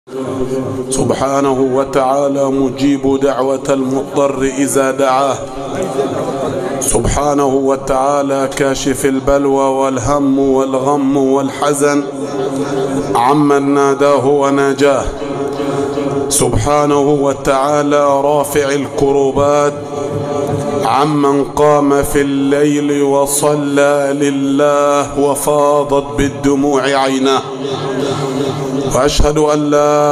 سبحانه وتعالى مجيب دعوة المضطر إذا دعاه سبحانه وتعالى كاشف البلوى والهم والغم والحزن عمن ناداه وناجاه سبحانه وتعالى رافع الكربات عمن قام في الليل وصلى لله وفاضت بالدموع عيناه واشهد ان لا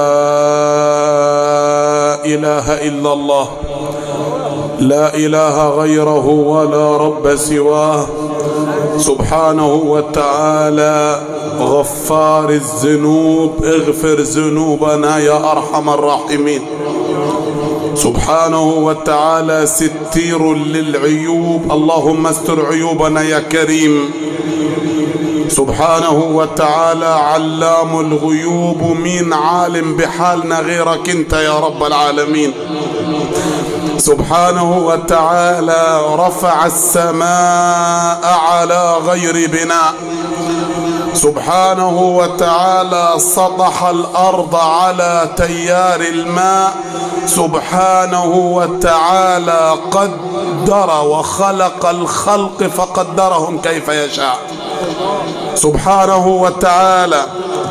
اله الا الله لا اله غيره ولا رب سواه سبحانه وتعالى غفار الذنوب اغفر ذنوبنا يا ارحم الراحمين سبحانه وتعالى ستير للعيوب اللهم استر عيوبنا يا كريم سبحانه وتعالى علام الغيوب مين عالم بحالنا غيرك انت يا رب العالمين سبحانه وتعالى رفع السماء على غير بناء سبحانه وتعالى سطح الارض على تيار الماء سبحانه وتعالى قدر وخلق الخلق فقدرهم كيف يشاء سبحانه وتعالى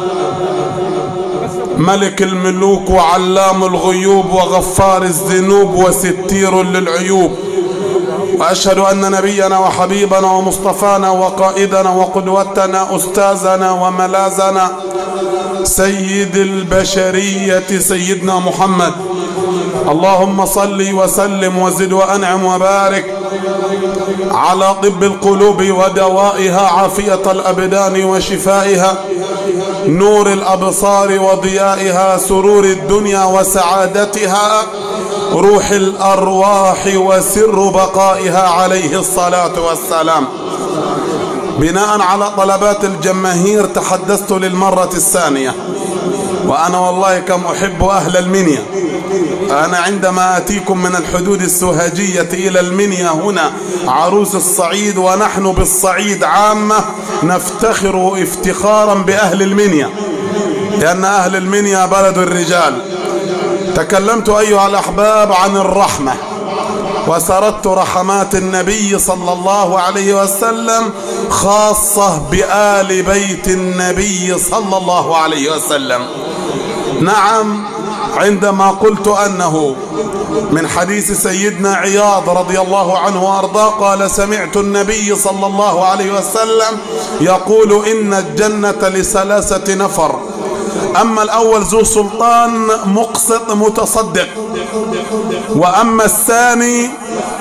ملك الملوك وعلام الغيوب وغفار الذنوب وستير للعيوب واشهد ان نبينا وحبيبنا ومصطفانا وقائدنا وقدوتنا استاذنا وملاذنا سيد البشريه سيدنا محمد اللهم صل وسلم وزد وانعم وبارك على طب القلوب ودوائها عافيه الابدان وشفائها نور الابصار وضيائها سرور الدنيا وسعادتها روح الارواح وسر بقائها عليه الصلاه والسلام بناء على طلبات الجماهير تحدثت للمره الثانيه وانا والله كم احب اهل المنيا انا عندما اتيكم من الحدود السوهجيه الى المنيا هنا عروس الصعيد ونحن بالصعيد عامه نفتخر افتخارا باهل المنيا لان اهل المنيا بلد الرجال تكلمت ايها الاحباب عن الرحمه وسردت رحمات النبي صلى الله عليه وسلم خاصه بال بيت النبي صلى الله عليه وسلم نعم عندما قلت انه من حديث سيدنا عياض رضي الله عنه وارضاه قال سمعت النبي صلى الله عليه وسلم يقول ان الجنه لثلاثه نفر اما الاول ذو سلطان مقسط متصدق واما الثاني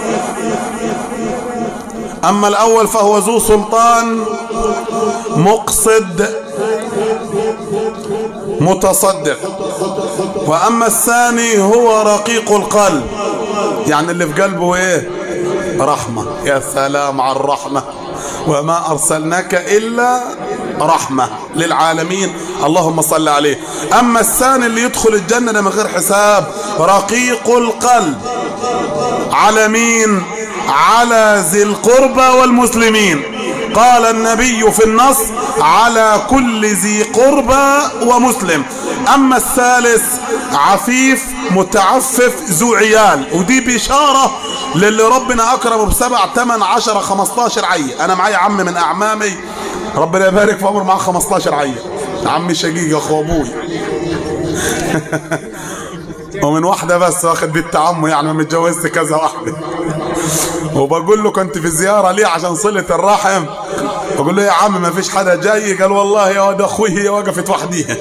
اما الاول فهو ذو سلطان مقصد متصدق واما الثاني هو رقيق القلب يعني اللي في قلبه ايه رحمه يا سلام على الرحمه وما ارسلناك الا رحمه للعالمين اللهم صل عليه اما الثاني اللي يدخل الجنه من غير حساب رقيق القلب على مين على ذي القربى والمسلمين قال النبي في النص على كل ذي قربى ومسلم اما الثالث عفيف متعفف ذو عيال ودي بشارة للي ربنا اكرمه بسبع تمن عشر خمستاشر عية انا معايا عم من اعمامي ربنا يبارك في عمره معاه 15 عيل عمي شقيق اخو ابوي ومن واحده بس واخد بنت عمه يعني ما متجوزت كذا واحده وبقول له كنت في زياره ليه عشان صله الرحم بقول له يا عم ما فيش حدا جاي قال والله يا واد اخوي هي وقفت وحديها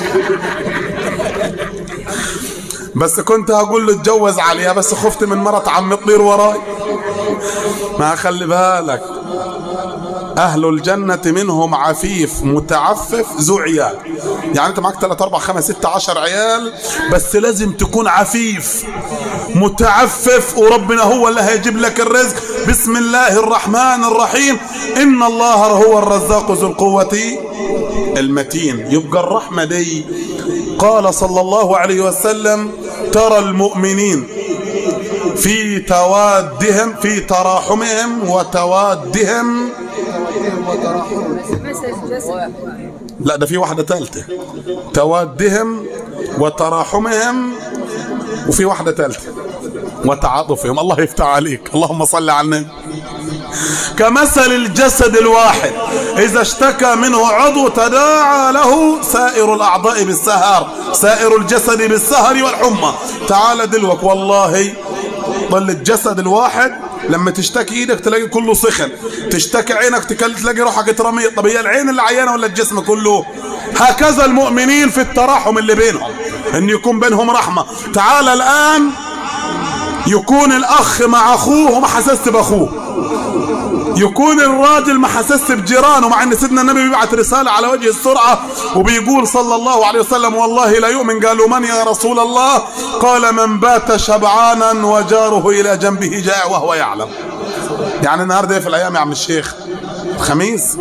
بس كنت هقول له اتجوز عليها بس خفت من مرة عم تطير وراي ما خلي بالك أهل الجنة منهم عفيف متعفف ذو عيال يعني أنت معك 3 4 5 6 10 عيال بس لازم تكون عفيف متعفف وربنا هو اللي هيجيب لك الرزق بسم الله الرحمن الرحيم إن الله هو الرزاق ذو القوة المتين يبقى الرحمة دي قال صلى الله عليه وسلم ترى المؤمنين في توادهم في تراحمهم وتوادهم لا ده في واحدة ثالثة توادهم وتراحمهم وفي واحدة ثالثة وتعاطفهم الله يفتح عليك اللهم صل على النبي كمثل الجسد الواحد إذا اشتكى منه عضو تداعى له سائر الأعضاء بالسهر سائر الجسد بالسهر والحمى تعال دلوك والله ضل الجسد الواحد لما تشتكي ايدك تلاقي كله سخن تشتكي عينك تلاقي روحك ترمي طب هي العين اللي عيانه ولا الجسم كله هكذا المؤمنين في التراحم اللي بينهم ان يكون بينهم رحمه تعال الان يكون الاخ مع اخوه وما حسست باخوه يكون الراجل ما حسس بجيرانه مع ان سيدنا النبي بيبعث رساله على وجه السرعه وبيقول صلى الله عليه وسلم والله لا يؤمن قالوا من يا رسول الله قال من بات شبعانا وجاره الى جنبه جائع وهو يعلم يعني النهارده ايه في الايام يا عم الشيخ الخميس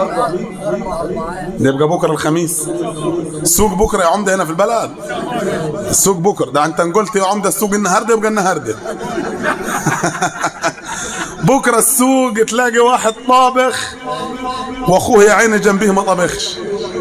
ده يبقى بكره الخميس السوق بكره يا عمده هنا في البلد السوق بكره ده انت قلت يا عمده السوق النهارده يبقى النهارده بكره السوق تلاقي واحد طابخ واخوه يا عيني جنبه ما طبخش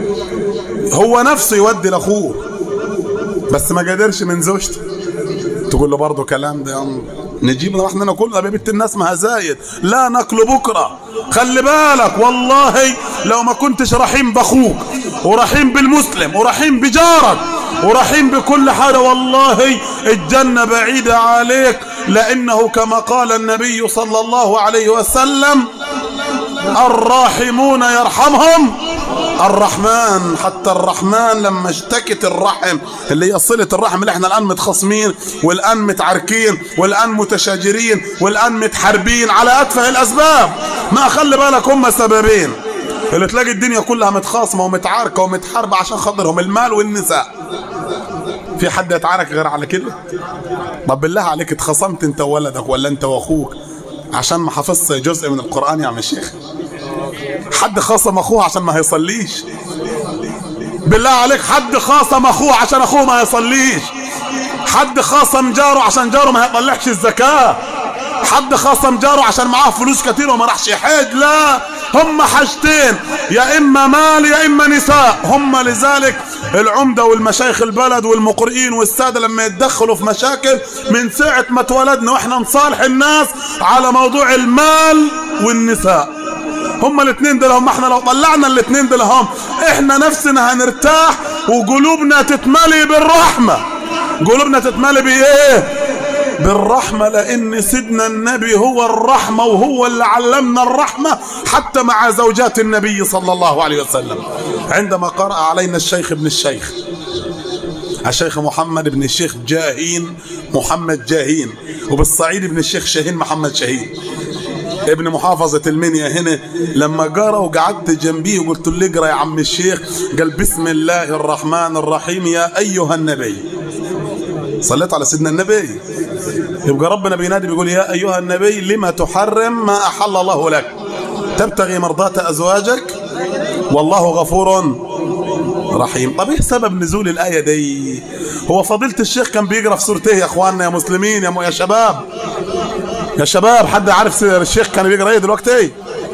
هو نفسه يودي لاخوه بس ما قدرش من زوجته تقول له برضه كلام ده يا عم نجيب احنا ناكل يا بنت الناس ما زايد لا ناكله بكره خلي بالك والله لو ما كنتش رحيم باخوك ورحيم بالمسلم ورحيم بجارك ورحيم بكل حاجه والله الجنه بعيده عليك لانه كما قال النبي صلى الله عليه وسلم الراحمون يرحمهم الرحمن حتى الرحمن لما اشتكت الرحم اللي هي صلة الرحم اللي احنا الآن متخاصمين والآن متعاركين والآن متشاجرين والآن متحاربين على أتفه الأسباب ما خلي بالك هم سببين اللي تلاقي الدنيا كلها متخاصمة ومتعاركة ومتحاربة عشان خاطرهم المال والنساء في حد يتعارك غير على كده طب بالله عليك اتخصمت انت وولدك ولا انت واخوك عشان ما حفظت جزء من القرآن يا عم الشيخ حد خاصم اخوه عشان ما هيصليش بالله عليك حد خاصم اخوه عشان اخوه ما يصليش حد خاصم جاره عشان جاره ما يطلعش الزكاة حد خاصم جاره عشان معاه فلوس كتير وما راحش يحج لا هم حاجتين يا اما مال يا اما نساء هم لذلك العمده والمشايخ البلد والمقرئين والساده لما يتدخلوا في مشاكل من ساعه ما اتولدنا واحنا نصالح الناس على موضوع المال والنساء هما الاثنين دول هم احنا لو طلعنا الاثنين دول هم احنا نفسنا هنرتاح وقلوبنا تتملي بالرحمه قلوبنا تتملي بايه بالرحمة لأن سيدنا النبي هو الرحمة وهو اللي علمنا الرحمة حتى مع زوجات النبي صلى الله عليه وسلم عندما قرأ علينا الشيخ ابن الشيخ الشيخ محمد بن الشيخ جاهين محمد جاهين وبالصعيد ابن الشيخ شاهين محمد شاهين ابن محافظة المنيا هنا لما قرأ وقعدت جنبيه وقلت له اقرا يا عم الشيخ قال بسم الله الرحمن الرحيم يا أيها النبي صليت على سيدنا النبي يبقى ربنا بينادي بيقول يا أيها النبي لما تحرم ما أحل الله لك تبتغي مرضات أزواجك والله غفور رحيم طب ايه سبب نزول الآية دي هو فضيلة الشيخ كان بيقرأ في سورته يا اخواننا يا مسلمين يا, م... يا شباب يا شباب حد عارف الشيخ كان بيقرأ ايه دلوقتي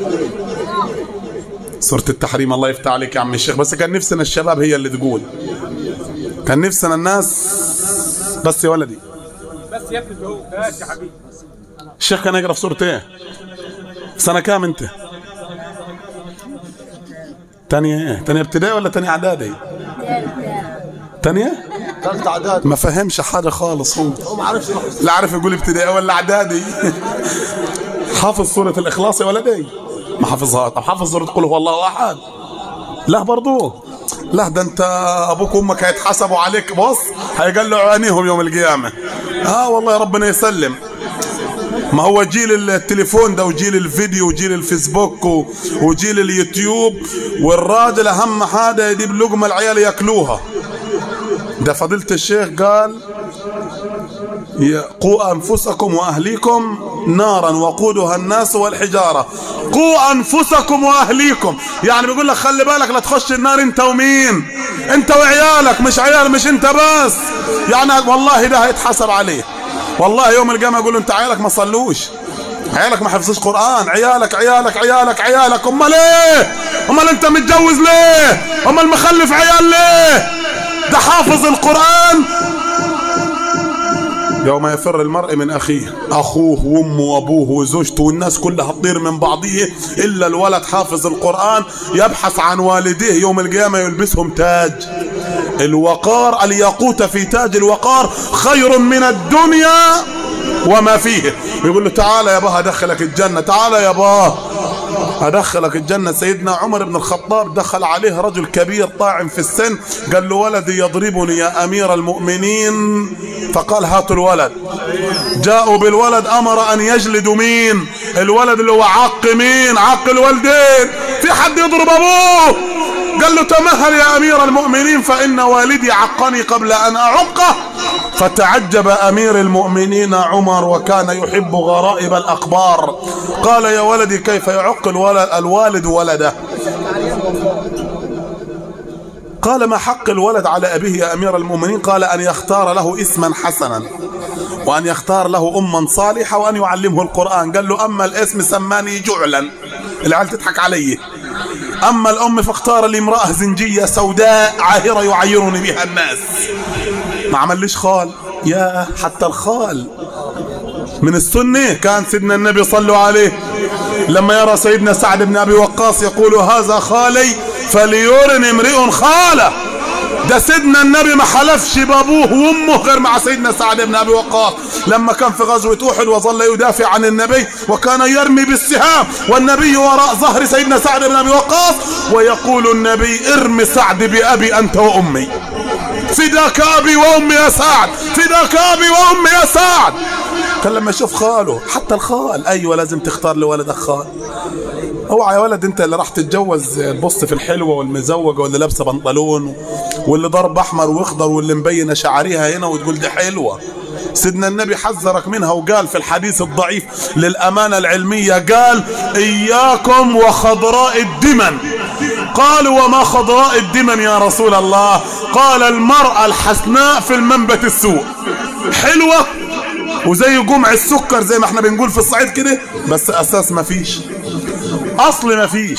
سورة التحريم الله يفتح عليك يا عم الشيخ بس كان نفسنا الشباب هي اللي تقول كان نفسنا الناس بس يا ولدي بس يا ابني هو ماشي يا حبيبي الشيخ كان يقرا في سوره ايه سنه كام انت تانية ايه تانية ابتدائي ولا تانية اعدادي تانية ثالث اعداد ما فهمش حاجه خالص هو هو ما عرفش يروح لا عارف يقول ابتدائي ولا اعدادي حافظ سوره الاخلاص يا ولدي ما حافظها طب حافظ سوره قل هو الله احد لا برضو لا ده انت ابوك وامك هيتحسبوا عليك بص هيقلعوا عينيهم يوم القيامه اه والله ربنا يسلم ما هو جيل التليفون ده وجيل الفيديو وجيل الفيسبوك و- وجيل اليوتيوب والراجل اهم حاجه يجيب لقمه العيال ياكلوها ده فضيله الشيخ قال يا- قوا انفسكم واهليكم نارا وقودها الناس والحجاره قوا انفسكم واهليكم يعني بيقول لك خلي بالك لا تخش النار انت ومين انت وعيالك مش عيال مش انت بس يعني والله ده هيتحسب عليه والله يوم القيامه يقولوا انت عيالك ما صلوش عيالك ما حفظوش قران عيالك عيالك عيالك عيالك امال ايه امال انت متجوز ليه امال مخلف عيال ليه ده حافظ القرآن يوم يفر المرء من اخيه اخوه وامه وابوه وزوجته والناس كلها تطير من بعضيه الا الولد حافظ القران يبحث عن والديه يوم القيامه يلبسهم تاج الوقار الياقوت في تاج الوقار خير من الدنيا وما فيه يقول له تعالى يا باه ادخلك الجنه تعالى يا باه ادخلك الجنه سيدنا عمر بن الخطاب دخل عليه رجل كبير طاعن في السن قال له ولدي يضربني يا امير المؤمنين فقال هاتوا الولد جاءوا بالولد امر ان يجلدوا مين الولد اللي هو عق مين عق الوالدين في حد يضرب ابوه قال له تمهل يا امير المؤمنين فان والدي عقني قبل ان اعقه فتعجب امير المؤمنين عمر وكان يحب غرائب الاخبار قال يا ولدي كيف يعق الولد الوالد ولده قال ما حق الولد على أبيه يا أمير المؤمنين قال أن يختار له اسما حسنا وأن يختار له أما صالحة وأن يعلمه القرآن قال له أما الاسم سماني جعلا العيال تضحك علي أما الأم فاختار لي امرأة زنجية سوداء عاهرة يعيرني بها الناس ما عمليش خال يا حتى الخال من السنة كان سيدنا النبي صلوا عليه لما يرى سيدنا سعد بن أبي وقاص يقول هذا خالي فليرن امرئ خاله ده سيدنا النبي ما حلفش بابوه وامه غير مع سيدنا سعد بن ابي وقاص لما كان في غزوه احد وظل يدافع عن النبي وكان يرمي بالسهام والنبي وراء ظهر سيدنا سعد بن ابي وقاص ويقول النبي ارم سعد بابي انت وامي فداك ابي وامي يا سعد فداك ابي وامي يا سعد كان لما يشوف خاله حتى الخال ايوه لازم تختار لولدك خال اوعى يا ولد انت اللي راح تتجوز تبص في الحلوه والمزوجه واللي لابسه بنطلون واللي ضرب احمر واخضر واللي مبينه شعرها هنا وتقول دي حلوه سيدنا النبي حذرك منها وقال في الحديث الضعيف للامانه العلميه قال اياكم وخضراء الدمن قالوا وما خضراء الدمن يا رسول الله قال المرأة الحسناء في المنبت السوء حلوة وزي جمع السكر زي ما احنا بنقول في الصعيد كده بس اساس مفيش اصل مفيش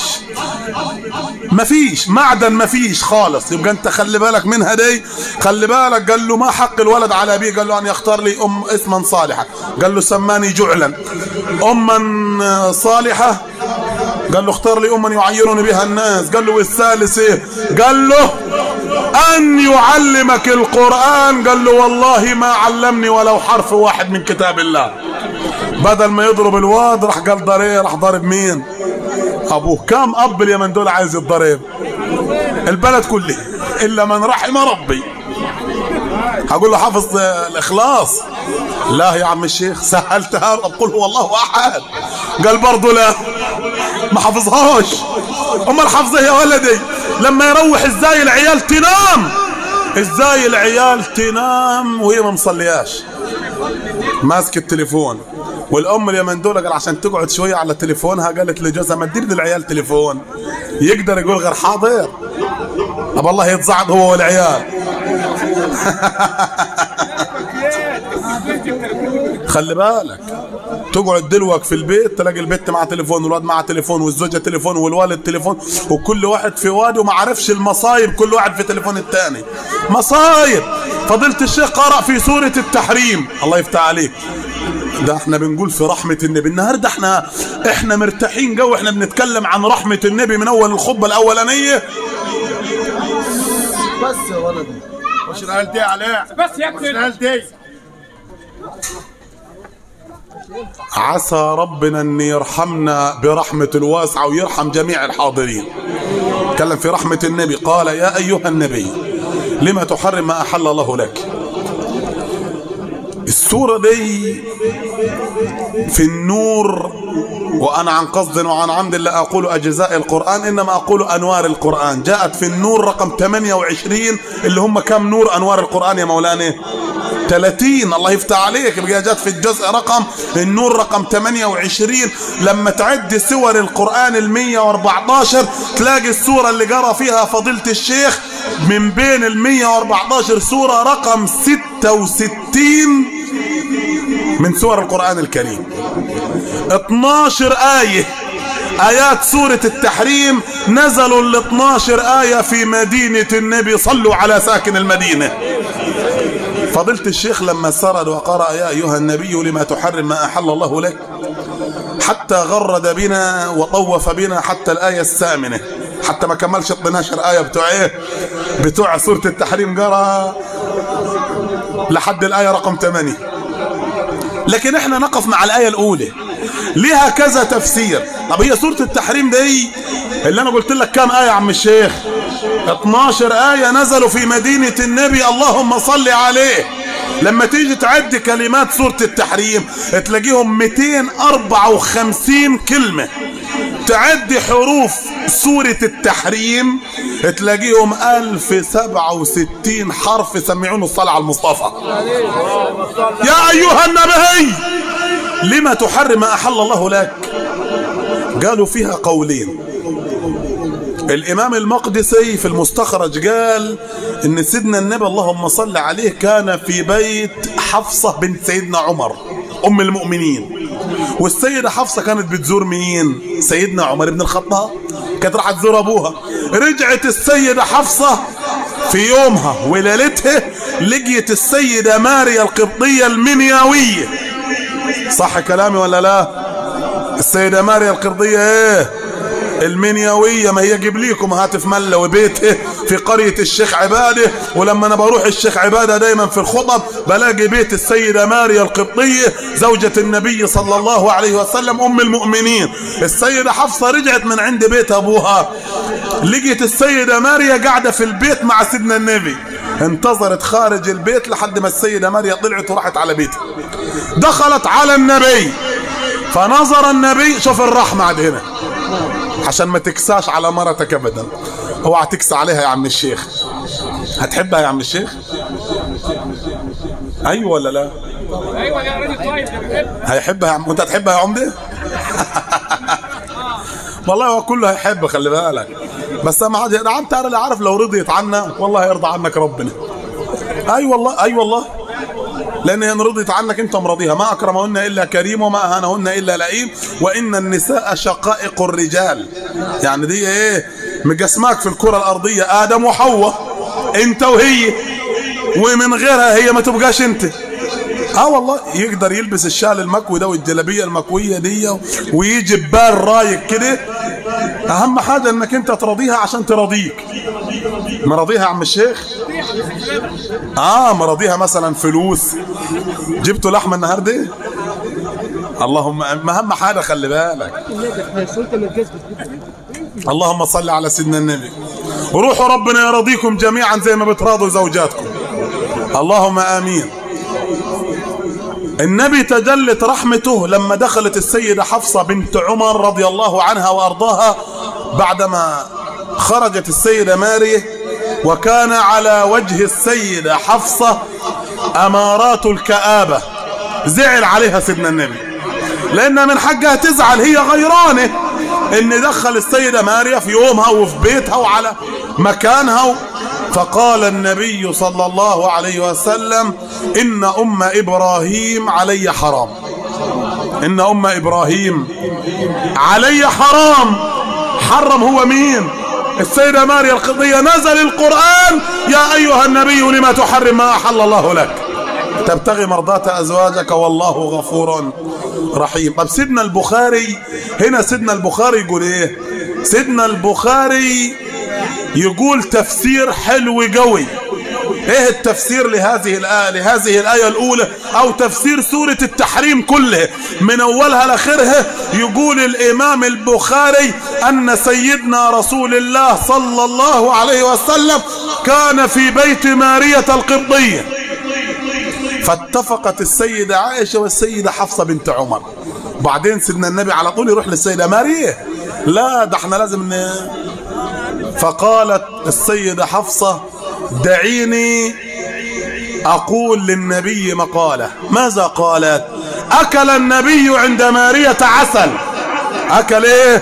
مفيش معدن مفيش خالص يبقى انت خلي بالك منها دي خلي بالك قال له ما حق الولد على ابيه قال له ان يختار لي ام اسما صالحا قال له سماني جعلا اما صالحه قال له اختار لي اما يعيرني بها الناس قال له والثالث ايه قال له ان يعلمك القران قال له والله ما علمني ولو حرف واحد من كتاب الله بدل ما يضرب الواد راح قال ضريه راح ضارب مين ابوه كم اب اليمن دول عايز يتضرب البلد كله الا من رحم ربي هقول له حافظ الاخلاص لا يا عم الشيخ سهلتها قل هو الله احد قال برضه لا ما حافظهاش امال حافظه يا ولدي لما يروح ازاي العيال تنام ازاي العيال تنام وهي ما مصلياش ماسك التليفون والام اليمن دول قال عشان تقعد شويه على تليفونها قالت لجوزها ما تدير للعيال تليفون يقدر يقول غير حاضر ابى الله يتصعد هو والعيال خلي بالك تقعد دلوك في البيت تلاقي البنت مع تليفون والواد مع تليفون والزوجه تليفون والوالد تليفون وكل واحد في وادي وما عرفش المصايب كل واحد في تليفون الثاني مصايب فضيله الشيخ قرأ في سورة التحريم الله يفتح عليك ده احنا بنقول في رحمة النبي النهاردة احنا احنا مرتاحين جو احنا بنتكلم عن رحمة النبي من اول الخطبة الاولانية بس يا ولدي مش العيال دي علاء بس مش يكفي العيال دي عسى ربنا ان يرحمنا برحمة الواسعة ويرحم جميع الحاضرين تكلم في رحمة النبي قال يا ايها النبي لما تحرم ما احل الله لك السورة دي في النور وأنا عن قصد وعن عمد لا أقول أجزاء القرآن إنما أقول أنوار القرآن جاءت في النور رقم 28 اللي هم كم نور أنوار القرآن يا مولانا 30 الله يفتح عليك يبقى جت في الجزء رقم النور رقم 28 لما تعد سور القرآن ال 114 تلاقي السورة اللي قرأ فيها فضيلة الشيخ من بين ال 114 سورة رقم 66 من سور القرآن الكريم 12 آية آيات سورة التحريم نزلوا ال 12 آية في مدينة النبي صلوا على ساكن المدينة فضيلة الشيخ لما سرد وقرأ يا أيها النبي لما تحرم ما أحل الله لك حتى غرد بنا وطوف بنا حتى الآية الثامنة حتى ما كملش 12 آية بتوع إيه بتوع سورة التحريم قرأ لحد الآية رقم 8 لكن احنا نقف مع الآية الأولى لها كذا تفسير طب هي سورة التحريم دي اللي أنا قلت لك كام آية يا عم الشيخ 12 آية نزلوا في مدينة النبي اللهم صل عليه لما تيجي تعد كلمات سورة التحريم تلاقيهم 254 كلمة تعد حروف سورة التحريم تلاقيهم 1067 حرف يسمعون الصلاة على المصطفى يا أيها النبي لما تحرم ما أحل الله لك قالوا فيها قولين الإمام المقدسي في المستخرج قال إن سيدنا النبي اللهم صل عليه كان في بيت حفصة بنت سيدنا عمر أم المؤمنين والسيدة حفصة كانت بتزور مين سيدنا عمر بن الخطاب كانت راح تزور أبوها رجعت السيدة حفصة في يومها وليلتها لقيت السيدة ماريا القبطية المنياوية صح كلامي ولا لا السيدة ماريا القبطية ايه المنيوية ما هي جيب ليكم هاتف ملة وبيته في قرية الشيخ عبادة ولما انا بروح الشيخ عبادة دايما في الخطب بلاقي بيت السيدة ماريا القبطية زوجة النبي صلى الله عليه وسلم ام المؤمنين السيدة حفصة رجعت من عند بيت ابوها لقيت السيدة ماريا قاعدة في البيت مع سيدنا النبي انتظرت خارج البيت لحد ما السيدة ماريا طلعت وراحت على بيتها دخلت على النبي فنظر النبي شوف الرحمة عاد هنا عشان ما تكساش على مرتك ابدا اوعى تكسى عليها يا عم الشيخ هتحبها يا عم الشيخ ايوه ولا لا ايوه يا راجل طيب ده بيحب هيحبها يا عم وانت هتحبها يا عمده والله هو كله هيحب خلي بالك بس ما عاد ده انت اللي عارف لو رضيت عنا والله يرضى عنك ربنا اي والله اي والله لان ان رضيت عنك انت مرضيها ما اكرمهن الا كريم وما اهانهن الا لئيم وان النساء شقائق الرجال يعني دي ايه مجسماك في الكره الارضيه ادم وحواء انت وهي ومن غيرها هي ما تبقاش انت اه والله يقدر يلبس الشال المكوي ده والجلابيه المكويه دي ويجي ببال رايق كده اهم حاجه انك انت ترضيها عشان ترضيك مرضيها يا عم الشيخ اه مرضيها مثلا فلوس جبتوا لحمه النهارده اللهم اهم حاجه خلي بالك اللهم صل على سيدنا النبي وروحوا ربنا يرضيكم جميعا زي ما بتراضوا زوجاتكم اللهم امين النبي تجلت رحمته لما دخلت السيدة حفصة بنت عمر رضي الله عنها وأرضاها بعدما خرجت السيدة مارية وكان على وجه السيدة حفصة أمارات الكآبة زعل عليها سيدنا النبي لأن من حقها تزعل هي غيرانة إن دخل السيدة ماريا في يومها وفي بيتها وعلى مكانها فقال النبي صلى الله عليه وسلم إن أم إبراهيم علي حرام إن أم إبراهيم علي حرام حرم هو مين السيدة ماريا القضية نزل القرآن يا أيها النبي لما تحرم ما أحل الله لك تبتغي مرضات أزواجك والله غفور رحيم طب سيدنا البخاري هنا سيدنا البخاري يقول ايه سيدنا البخاري يقول تفسير حلو قوي ايه التفسير لهذه الآية لهذه الآية الأولى أو تفسير سورة التحريم كلها من أولها لآخرها يقول الإمام البخاري أن سيدنا رسول الله صلى الله عليه وسلم كان في بيت مارية القبطية فاتفقت السيدة عائشة والسيدة حفصة بنت عمر بعدين سيدنا النبي على طول يروح للسيدة مارية لا ده احنا لازم ن... فقالت السيدة حفصة دعيني أقول للنبي مقالة ماذا قالت أكل النبي عند مارية عسل أكل إيه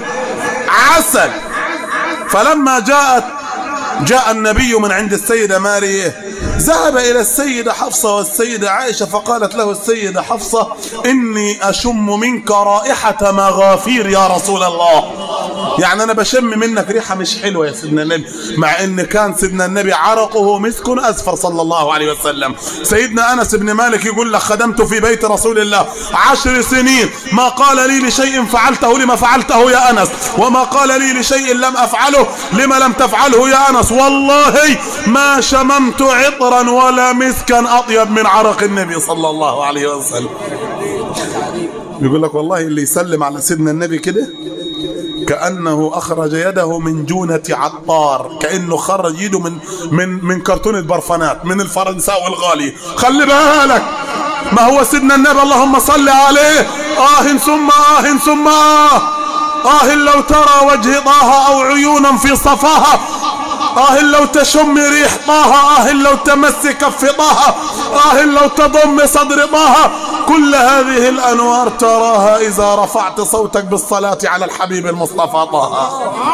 عسل فلما جاءت جاء النبي من عند السيدة مارية ذهب إلى السيدة حفصة والسيدة عائشة فقالت له السيدة حفصة إني أشم منك رائحة مغافير يا رسول الله يعني أنا بشم منك ريحة مش حلوة يا سيدنا النبي مع إن كان سيدنا النبي عرقه مسك أزفر صلى الله عليه وسلم سيدنا أنس بن مالك يقول لك خدمت في بيت رسول الله عشر سنين ما قال لي لشيء فعلته لما فعلته يا أنس وما قال لي لشيء لم أفعله لما لم تفعله يا أنس والله ما شممت عطرا ولا مسكا أطيب من عرق النبي صلى الله عليه وسلم يقول لك والله اللي يسلم على سيدنا النبي كده كأنه أخرج يده من جونة عطار كأنه خرج يده من من من كرتونة برفانات من الفرنساوي الغالي خلي بالك ما هو سيدنا النبي اللهم صل عليه آه ثم آه ثم آه آه لو ترى وجه طه أو عيونا في صفاها آه لو تشم ريح طه آه لو تمس كف طه آه لو تضم صدر طه كل هذه الأنوار تراها إذا رفعت صوتك بالصلاة على الحبيب المصطفى طه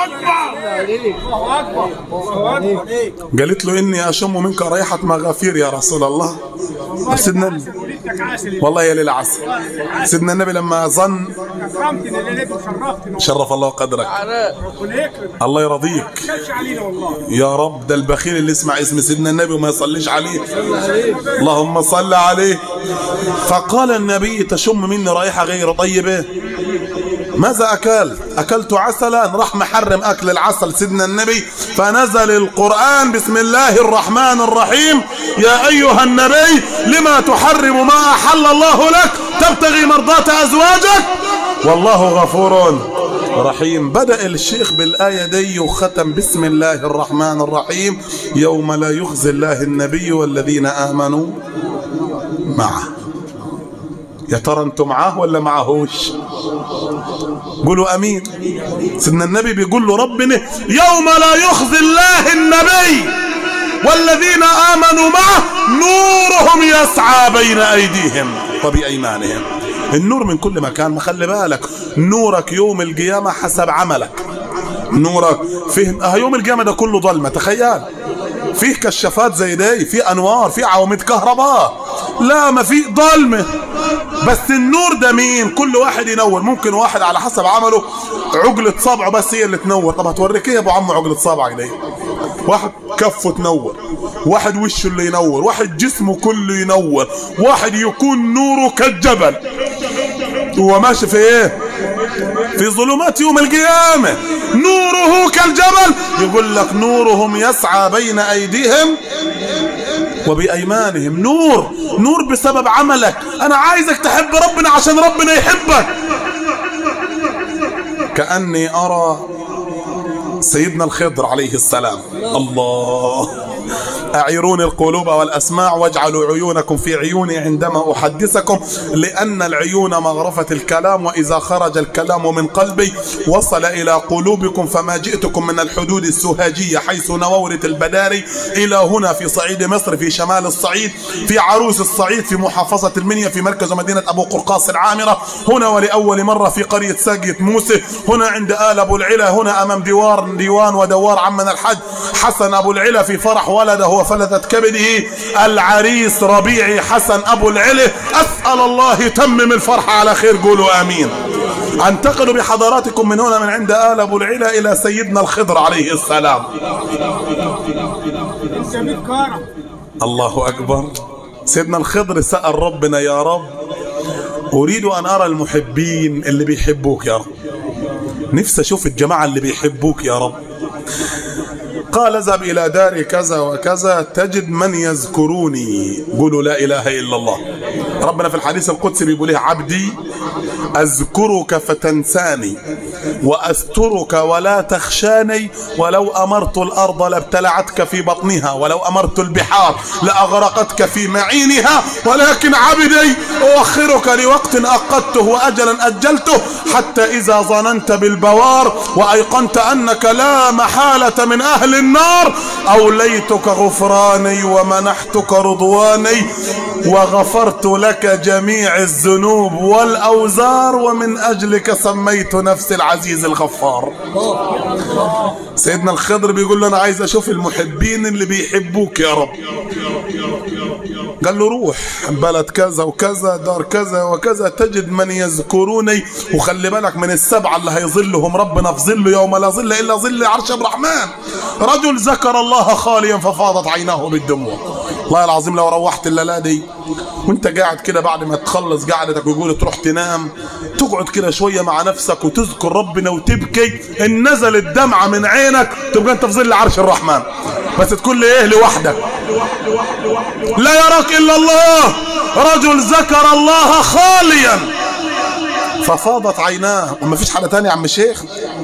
قالت له إني أشم منك ريحة مغافير يا رسول الله سيدنا ولدتك عسل والله يا ليل عسل سيدنا النبي لما ظن كرمتنا الليله دي وشرفتنا شرف الله قدرك ربنا يكرمك الله يرضيك ما تكلش علينا والله يا رب ده البخيل اللي يسمع اسم سيدنا النبي وما يصليش عليه اللهم صل عليه فقال النبي تشم مني رائحة غير طيبة ماذا أكلت أكلت عسلا راح محرم أكل العسل سيدنا النبي فنزل القرآن بسم الله الرحمن الرحيم يا أيها النبي لما تحرم ما أحل الله لك تبتغي مرضات أزواجك والله غفور رحيم بدأ الشيخ بالآية دي وختم بسم الله الرحمن الرحيم يوم لا يخزي الله النبي والذين آمنوا معه يا ترى انتم معاه ولا معهوش قولوا امين سيدنا النبي بيقول له ربنا يوم لا يخزي الله النبي والذين امنوا معه نورهم يسعى بين ايديهم وبايمانهم النور من كل مكان ما خلي بالك نورك يوم القيامه حسب عملك نورك فهم اه يوم القيامه ده كله ظلمه تخيل فيه كشافات زي دي في انوار في عواميد كهرباء لا ما في ظلمه بس النور ده مين كل واحد ينور ممكن واحد على حسب عمله عقلة صبعه بس هي اللي تنور طب هتوريك ايه يا ابو عم عقلة صبعك دي واحد كفه تنور واحد وشه اللي ينور واحد جسمه كله ينور واحد يكون نوره كالجبل هو ماشي في ايه في ظلمات يوم القيامة نوره كالجبل يقول لك نورهم يسعى بين ايديهم وبأيمانهم نور نور بسبب عملك أنا عايزك تحب ربنا عشان ربنا يحبك كأني أرى سيدنا الخضر عليه السلام الله أعيروني القلوب والأسماع واجعلوا عيونكم في عيوني عندما أحدثكم لأن العيون مغرفة الكلام وإذا خرج الكلام من قلبي وصل إلى قلوبكم فما جئتكم من الحدود السهاجية حيث نوورة البداري إلى هنا في صعيد مصر في شمال الصعيد في عروس الصعيد في محافظة المنيا في مركز مدينة أبو قرقاص العامرة هنا ولأول مرة في قرية ساقية موسى هنا عند آل أبو العلا هنا أمام ديوار ديوان ودوار عمنا الحج حسن أبو العلا في فرح ولده وفلذة كبده العريس ربيعي حسن أبو العلا أسأل الله يتمم الفرحة على خير قولوا آمين انتقل بحضراتكم من هنا من عند آل أبو العلا إلى سيدنا الخضر عليه السلام انت متكرم الله أكبر سيدنا الخضر سأل ربنا يا رب أريد أن أرى المحبين اللي بيحبوك يا رب نفسي أشوف الجماعة اللي بيحبوك يا رب قال اذهب إلى دار كذا وكذا تجد من يذكروني قولوا لا إله إلا الله ربنا في الحديث القدسي بيقول إيه عبدي أذكرك فتنساني وأسترك ولا تخشاني ولو أمرت الأرض لابتلعتك في بطنها ولو أمرت البحار لأغرقتك في معينها ولكن عبدي أؤخرك لوقت أقدته وأجلا أجلته حتى إذا ظننت بالبوار وأيقنت أنك لا محالة من أهل النار أوليتك غفراني ومنحتك رضواني وغفرت لك جميع الذنوب والأوزار ومن أجلك سميت نفسي العزيز الغفار سيدنا الخضر بيقول له أنا عايز أشوف المحبين اللي بيحبوك يا رب قال له روح بلد كذا وكذا دار كذا وكذا تجد من يذكروني وخلي بالك من السبعة اللي هيظلهم ربنا في ظله يوم لا ظل إلا ظل عرش الرحمن رجل ذكر الله خاليا ففاضت عيناه بالدموع والله العظيم لو روحت الليلة دي وانت قاعد كده بعد ما تخلص قعدتك ويقول تروح تنام تقعد كده شوية مع نفسك وتذكر ربنا وتبكي ان نزل الدمعة من عينك تبقى انت في ظل عرش الرحمن بس تكون لي ايه لوحدك لا يراك الا الله رجل ذكر الله خاليا ففاضت عيناه وما فيش حاجه تانية يا عم الشيخ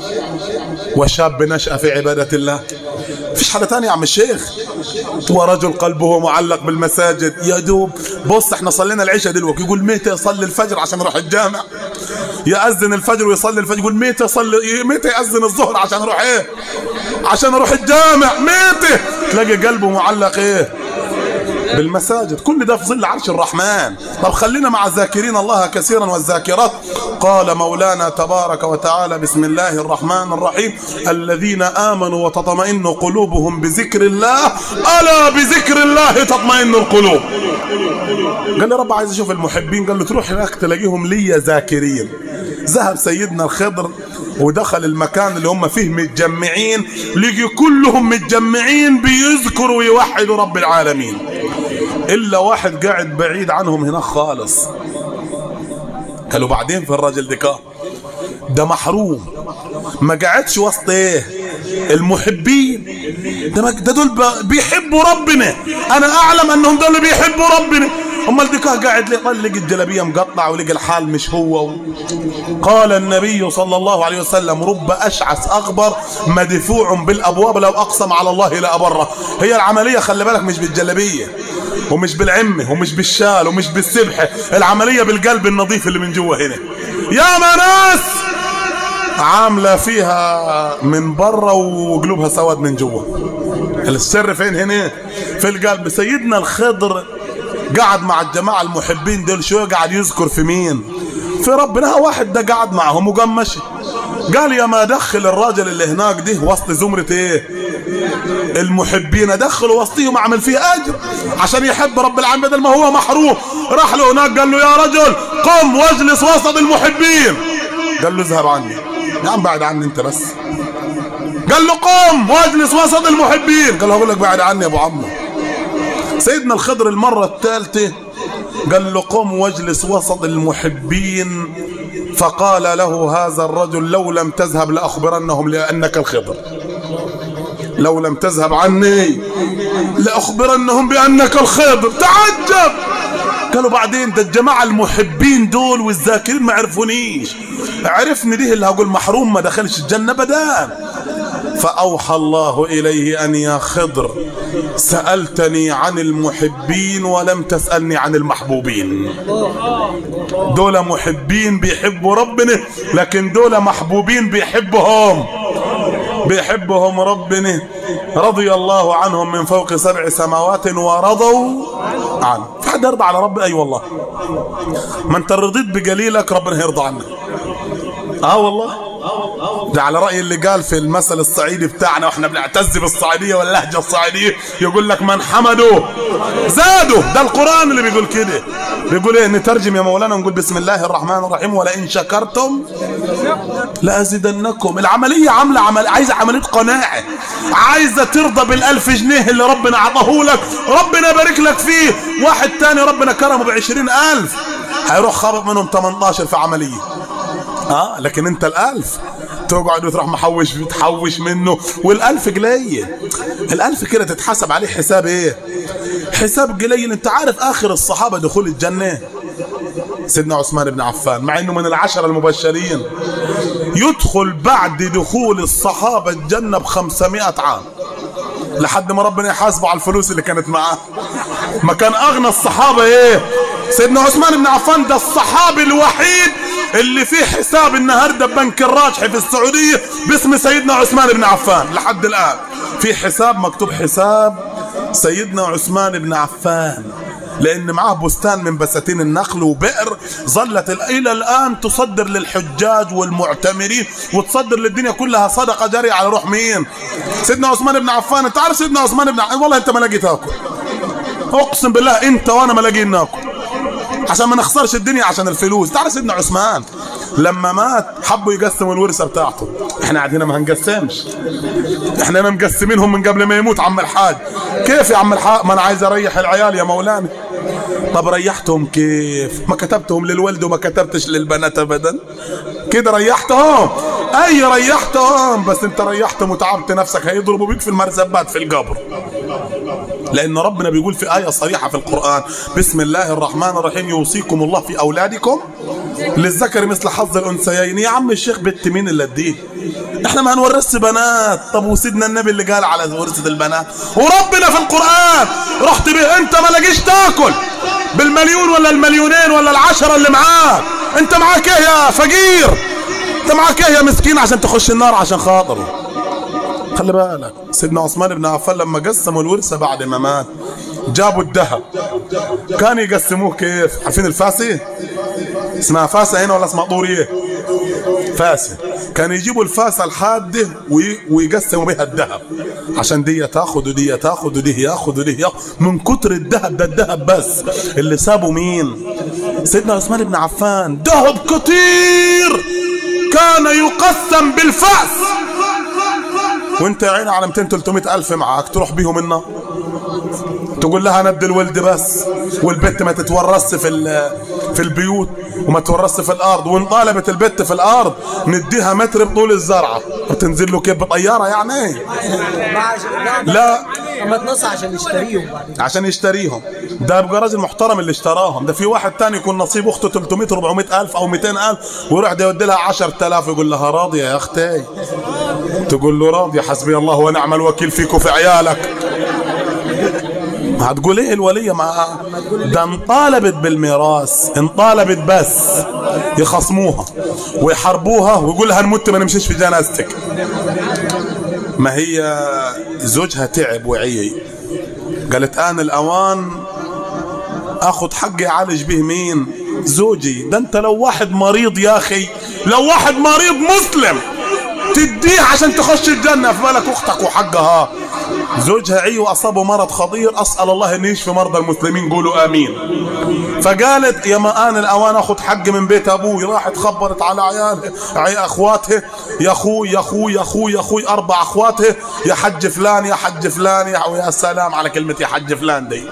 وشاب نشأ في عبادة الله فيش حاجة تانية يا عم الشيخ ورجل قلبه معلق بالمساجد يا دوب بص احنا صلينا العشاء دلوقتي يقول متى يصلي الفجر عشان يروح الجامع يأذن الفجر ويصلي الفجر يقول متى يصلي متى يأذن الظهر عشان اروح ايه عشان اروح الجامع متى تلاقي قلبه معلق ايه بالمساجد كل ده في ظل عرش الرحمن طب خلينا مع الذاكرين الله كثيرا والذاكرات قال مولانا تبارك وتعالى بسم الله الرحمن الرحيم الذين آمنوا وتطمئن قلوبهم بذكر الله ألا بذكر الله تطمئن القلوب قال لي رب عايز اشوف المحبين قال له تروح هناك تلاقيهم لي ذاكرين ذهب سيدنا الخضر ودخل المكان اللي هم فيه متجمعين لقي كلهم متجمعين بيذكروا ويوحدوا رب العالمين الا واحد قاعد بعيد عنهم هناك خالص قالوا بعدين في الراجل ده ده محروم ما قعدش وسط ايه المحبين ده, ما ده دول بيحبوا ربنا انا اعلم انهم دول بيحبوا ربنا امال دي قاعد ليه قال لقي الجلابيه مقطع ولقي الحال مش هو قال النبي صلى الله عليه وسلم رب اشعث اغبر مدفوع بالابواب لو اقسم على الله لابره هي العمليه خلي بالك مش بالجلابيه ومش بالعمه ومش بالشال ومش بالسبحه العمليه بالقلب النظيف اللي من جوه هنا يا ناس عامله فيها من بره وقلوبها سواد من جوه السر فين هنا في القلب سيدنا الخضر قعد مع الجماعة المحبين دول شوية قاعد يذكر في مين في ربنا واحد ده قعد معهم وقام مشي قال يا ما دخل الراجل اللي هناك ده وسط زمرة ايه المحبين ادخله وسطيهم اعمل فيه اجر عشان يحب رب العالمين بدل ما هو محروم راح له هناك قال له يا رجل قم واجلس وسط المحبين قال له اذهب عني يا عم بعد عني انت بس قال له قم واجلس وسط المحبين قال له اقول لك بعد عني يا ابو عمو سيدنا الخضر المرة الثالثة قال له قم واجلس وسط المحبين فقال له هذا الرجل لو لم تذهب لأخبرنهم لأنك الخضر لو لم تذهب عني لأخبرنهم بأنك الخضر تعجب قالوا بعدين ده الجماعة المحبين دول والذاكرين ما عرفونيش عرفني دي اللي هقول محروم ما دخلش الجنة بدان فأوحى الله إليه أن يا خضر سألتني عن المحبين ولم تسألني عن المحبوبين دول محبين بيحبوا ربنا لكن دول محبوبين بيحبهم بيحبهم ربنا رضي الله عنهم من فوق سبع سماوات ورضوا عنه في حد يرضى على ربنا اي أيوة والله ما انت رضيت بقليلك ربنا هيرضى عنك اه والله ده على رأي اللي قال في المثل الصعيدي بتاعنا واحنا بنعتز بالصعيدية واللهجة الصعيدية يقول لك من حمدوا زادوا ده القرآن اللي بيقول كده بيقول ايه نترجم يا مولانا ونقول بسم الله الرحمن الرحيم ولئن شكرتم لأزيدنكم العملية عاملة عمل عايزة عملية قناعة عايزة ترضى بالألف جنيه اللي ربنا عطاه لك ربنا يبارك لك فيه واحد تاني ربنا كرمه بعشرين ألف هيروح خابط منهم 18 في عملية اه لكن انت الالف تقعد وتروح محوش تحوش منه والالف قليل الالف كده تتحسب عليه حساب ايه حساب قليل انت عارف اخر الصحابة دخول الجنة سيدنا عثمان بن عفان مع انه من العشرة المبشرين يدخل بعد دخول الصحابة الجنة بخمسمائة عام لحد ما ربنا يحاسبه على الفلوس اللي كانت معاه ما كان اغنى الصحابة ايه سيدنا عثمان بن عفان ده الصحابي الوحيد اللي فيه حساب النهاردة بنك الراجحي في السعودية باسم سيدنا عثمان بن عفان لحد الآن في حساب مكتوب حساب سيدنا عثمان بن عفان لأن معاه بستان من بساتين النخل وبئر ظلت إلى الآن تصدر للحجاج والمعتمرين وتصدر للدنيا كلها صدقة جارية على روح مين سيدنا عثمان بن عفان انت عارف سيدنا عثمان بن عفان والله انت ما لاقي تاكل اقسم بالله انت وانا ما لاقيين ناكل عشان ما نخسرش الدنيا عشان الفلوس تعرف سيدنا عثمان لما مات حبوا يقسموا الورثه بتاعته احنا قاعدين ما هنقسمش احنا هنا مقسمينهم من قبل ما يموت عم الحاج كيف يا عم الحاج ما انا عايز اريح العيال يا مولانا طب ريحتهم كيف ما كتبتهم للولد وما كتبتش للبنات ابدا كده ريحتهم اي ريحتهم بس انت ريحتهم وتعبت نفسك هيضربوا بيك في المرزبات في القبر لأن ربنا بيقول في آية صريحة في القرآن بسم الله الرحمن الرحيم يوصيكم الله في أولادكم للذكر مثل حظ الأنثيين يا عم الشيخ بنت مين اللي اديه احنا ما هنورث بنات طب وسيدنا النبي اللي قال على ورثة البنات وربنا في القرآن رحت به انت ما لاقيش تاكل بالمليون ولا المليونين ولا العشرة اللي معاك انت معاك ايه يا فقير انت معاك ايه يا مسكين عشان تخش النار عشان خاطره خلي بالك سيدنا عثمان بن عفان لما قسموا الورثة بعد ما مات جابوا الذهب كانوا يقسموه كيف عارفين الفاسة اسمها فاسة هنا ولا اسمها طورية فاسة كانوا يجيبوا الفاسة الحادة وي- ويقسموا بها الذهب عشان دي تاخد ودي تاخد ودي ياخد ودي ياخد من كتر الذهب ده الذهب بس اللي سابوا مين سيدنا عثمان بن عفان ذهب كتير كان يقسم بالفأس وانت يا عيني على 200 300 الف معاك تروح بيهم النار تقول لها ندي الولد بس والبت ما تتورثش في ال- في البيوت وما تورثش في الارض وان طالبت البت في الارض نديها متر بطول الزرعه وتنزل له كيف بطياره يعني لا اما تنص عشان يشتريهم بعدين عشان يشتريهم ده يبقى راجل محترم اللي اشتراهم ده في واحد تاني يكون نصيب اخته 300 400 الف او 200 الف ويروح ده يودي لها 10000 يقول لها راضيه يا اختي تقول له راضيه حسبي الله ونعم الوكيل فيك وفي عيالك هتقول ايه الوليه مع ده انطالبت بالميراث انطالبت بس يخصموها ويحاربوها ويقول لها نمت ما نمشيش في جنازتك ما هي زوجها تعب وعي قالت آن الأوان أخذ حقي يعالج به مين زوجي ده أنت لو واحد مريض يا أخي لو واحد مريض مسلم تديه عشان تخش الجنة في بالك أختك وحقها زوجها عي وأصابه مرض خطير أسأل الله أن يشفي مرضى المسلمين قولوا آمين فقالت يا ما آن الأوان أخذ حقي من بيت أبوي راحت خبرت على عيالها عي أخواتها يا أخوي يا أخوي يا أخوي يا أخوي أربع أخواتها يا حج فلان يا حج فلان يا ويا سلام على كلمة يا حج فلان دي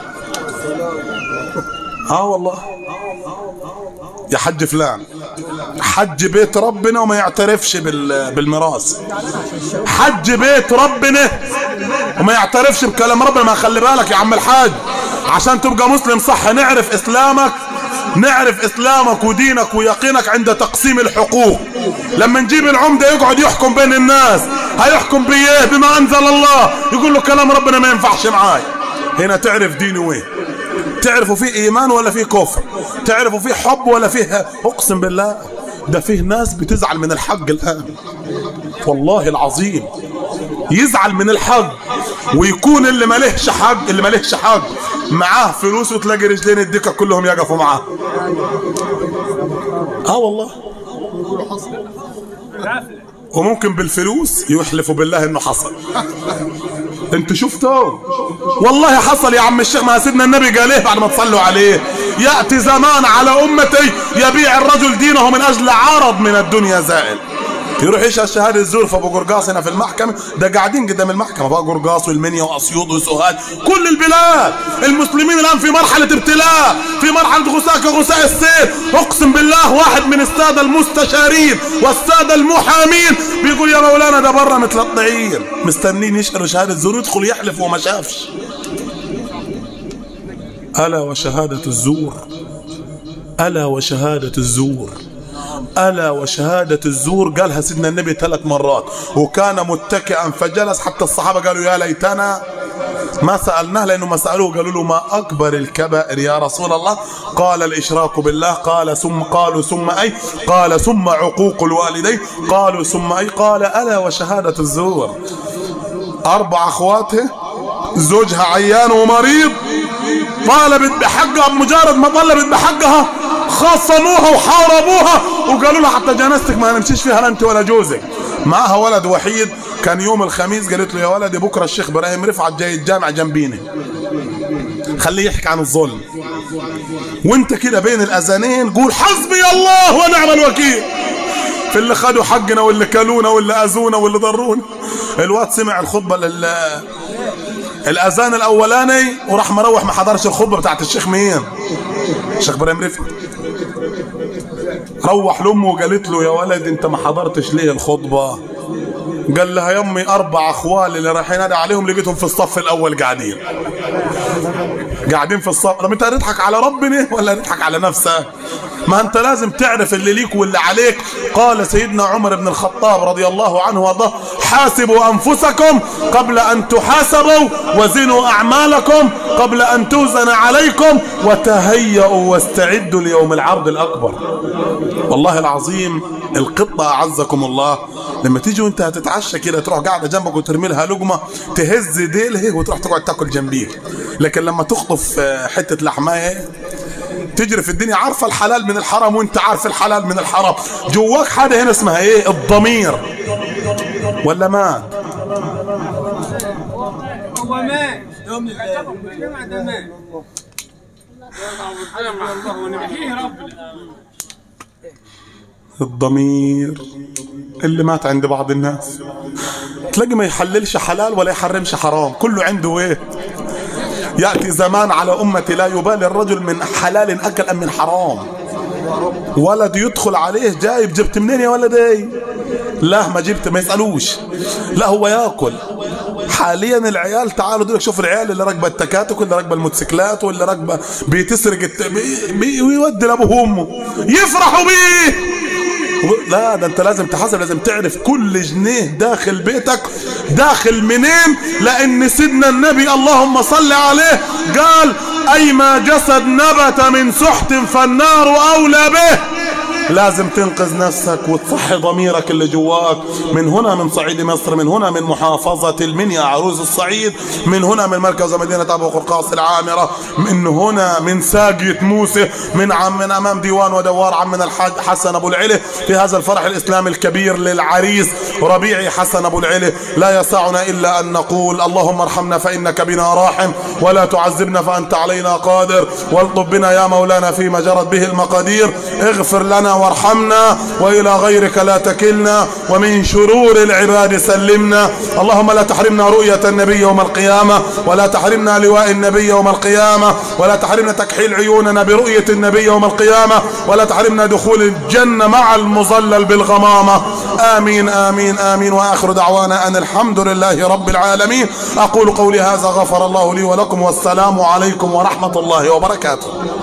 اه والله يا حج فلان حج بيت ربنا وما يعترفش بال- بالميراث حج بيت ربنا وما يعترفش بكلام ربنا ما خلي بالك يا عم الحاج عشان تبقى مسلم صح نعرف اسلامك نعرف اسلامك ودينك ويقينك عند تقسيم الحقوق لما نجيب العمده يقعد يحكم بين الناس هيحكم بايه بما انزل الله يقول له كلام ربنا ما ينفعش معاي هنا تعرف دينه ايه تعرفوا فيه ايمان ولا فيه كفر تعرفوا فيه حب ولا فيه اقسم بالله ده فيه ناس بتزعل من الحق الان والله العظيم يزعل من الحق ويكون اللي مالهش حق اللي مالهش حق معاه فلوس وتلاقي رجلين الدكه كلهم يقفوا معاه اه والله وممكن بالفلوس يحلفوا بالله انه حصل انتوا شفتوا والله حصل يا عم الشيخ ما سيدنا النبي قال ايه بعد ما تصلوا عليه ياتي زمان على امتي يبيع الرجل دينه من اجل عرض من الدنيا زائل يروح يشهد شهاده الزور في ابو قرقاص هنا في المحكمه ده قاعدين قدام المحكمه بقى قرقاص والمنيا واسيوط وسوهاج كل البلاد المسلمين الان في مرحله ابتلاء في مرحله غثاء كغثاء السيل اقسم بالله واحد من الساده المستشارين والساده المحامين بيقول يا مولانا ده بره متلطعين مستنين يشهدوا شهاده زور يدخل يحلف وما شافش الا وشهاده الزور الا وشهاده الزور ألا وشهادة الزور قالها سيدنا النبي ثلاث مرات وكان متكئا فجلس حتى الصحابة قالوا يا ليتنا ما سألناه لأنه ما سألوه قالوا له ما أكبر الكبائر يا رسول الله قال الإشراك بالله قال ثم قالوا ثم أي قال ثم عقوق الوالدين قالوا ثم أي قال ألا وشهادة الزور أربع أخواته زوجها عيان ومريض طالبت بحقها بمجرد ما طلبت بحقها خاصموها وحاربوها وقالوا لها حتى جنازتك ما نمشيش فيها لا انت ولا جوزك معها ولد وحيد كان يوم الخميس قالت له يا ولدي بكره الشيخ ابراهيم رفعت جاي الجامع جنبيني خليه يحكي عن الظلم وانت كده بين الاذانين قول حسبي الله ونعم الوكيل في اللي خدوا حقنا واللي كلونا واللي اذونا واللي ضرونا الواد سمع الخطبه لل الاذان الاولاني وراح مروح ما حضرش الخطبه بتاعت الشيخ مين الشيخ ابراهيم رفعت روح لامه وقالت له يا ولد انت ما حضرتش ليه الخطبه قال لها يمي اربع اخوال اللي رايحين انادي عليهم لقيتهم في الصف الاول قاعدين قاعدين في الصف طب انت هتضحك على ربنا ولا هتضحك على نفسك ما انت لازم تعرف اللي ليك واللي عليك قال سيدنا عمر بن الخطاب رضي الله عنه وارضاه حاسبوا انفسكم قبل ان تحاسبوا وزنوا اعمالكم قبل ان توزن عليكم وتهيئوا واستعدوا ليوم العرض الاكبر والله العظيم القطه اعزكم الله لما تيجي وانت هتتعشى كده تروح قاعده جنبك وترمي لها لقمه تهز ديلها وتروح تقعد تاكل جنبيك لكن لما تخطف آه، حته لحمايه تجري في الدنيا عارفه الحلال من الحرام وانت عارف الحلال من الحرام جواك حاجه هنا اسمها ايه الضمير ولا ما هو مات يوم الجمعة ده مات الله ونبحيه ربنا الضمير اللي مات عند بعض الناس تلاقي ما يحللش حلال ولا يحرمش حرام كله عنده ايه يأتي زمان على أمتي لا يبالي الرجل من حلال أكل أم من حرام ولد يدخل عليه جايب جبت منين يا ولد ايه لا ما جبت ما يسألوش لا هو ياكل حاليا العيال تعالوا دول شوف العيال اللي راكبه التكاتك واللي راكبه الموتوسيكلات واللي راكبه بتسرق الت... بي... بي... ويودي لابوه وامه يفرحوا بيه لا ده انت لازم تحاسب لازم تعرف كل جنيه داخل بيتك داخل منين لان سيدنا النبي اللهم صل عليه قال ايما جسد نبت من سحت فالنار اولى به لازم تنقذ نفسك وتصحي ضميرك اللي جواك من هنا من صعيد مصر من هنا من محافظة المنيا عروس الصعيد من هنا من مركز مدينة أبو قرقاص العامرة من هنا من ساقية موسى من عم من أمام ديوان ودوار عمنا الحاج حسن أبو العلي في هذا الفرح الإسلامي الكبير للعريس ربيعي حسن أبو العلي لا يسعنا إلا أن نقول اللهم ارحمنا فإنك بنا راحم ولا تعذبنا فأنت علينا قادر والطب بنا يا مولانا فيما جرت به المقادير اغفر لنا وارحمنا وإلى غيرك لا تكلنا ومن شرور العباد سلمنا اللهم لا تحرمنا رؤية النبي يوم القيامة ولا تحرمنا لواء النبي يوم القيامة ولا تحرمنا تكحيل عيوننا برؤية النبي يوم القيامة ولا تحرمنا دخول الجنة مع المظلل بالغمامة آمين آمين آمين وآخر دعوانا أن الحمد لله رب العالمين أقول قولي هذا غفر الله لي ولكم والسلام عليكم ورحمة الله وبركاته